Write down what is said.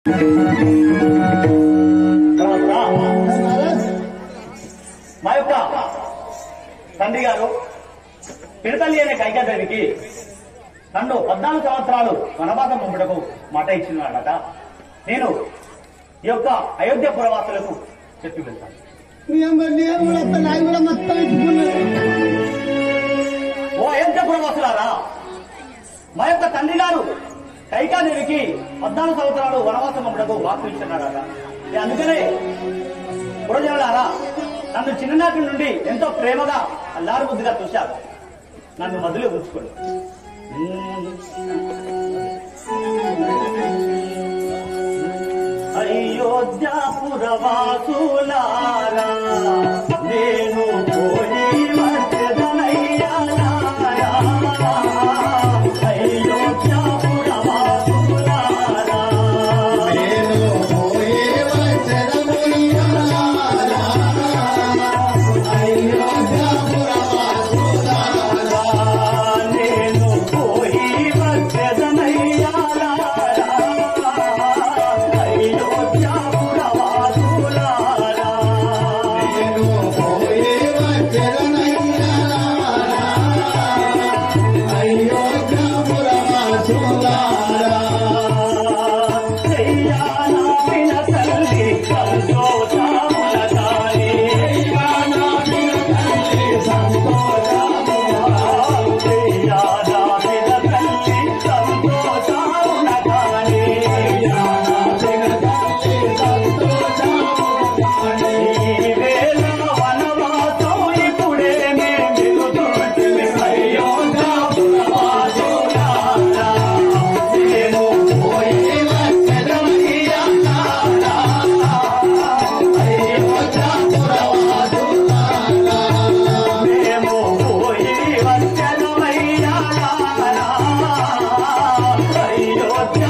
తర్వాత మా యొక్క తండ్రి గారు పిడతల్లి అనే కైకదేవికి నన్ను పద్నాలుగు సంవత్సరాలు వనవాసం పంపుటకు మాట ఇచ్చినాడట నేను ఈ యొక్క అయోధ్య పురవాసులకు చెప్పి వెళ్తాను నేను కూడా వస్తా, నాకు కూడా మొత్తం ఇచ్చుకున్నాను ఓ అయోధ్య పురవాసులారా మా యొక్క తండ్రి గారు కైకాదేవికి పద్నాలుగు సంవత్సరాలు వనవాసం పంపుటకు వాక్కు ఇచ్చినాడట నేను అందుకనే పురజనులారా నన్ను చిన్ననాటి నుండి ఎంతో ప్రేమగా అల్లారు బుద్ధిగా చూశారు నన్ను మధ్యలో ఉంచుకోండి అయోధ్యాపురవాసులారా నేను పోయి వచ్చదనయ్యారా అయోధ్యాపురవాసులారా నేను పోయి వచ్చదనయ్యారా. అయోధ్యాపురవాసులారా. నేను పోయి వచ్చదనయ్యారా అయోధ్యాపురవాసులారా నేను పోయి వచ్చదనయ్యారా. అయోధ్యాపురవాసులారా. పోయి వచ్చదనయ్యారా. అయోధ్యాపురవాసులారా. మేము పోయి వచ్చదమయ్యారా అయోధ్య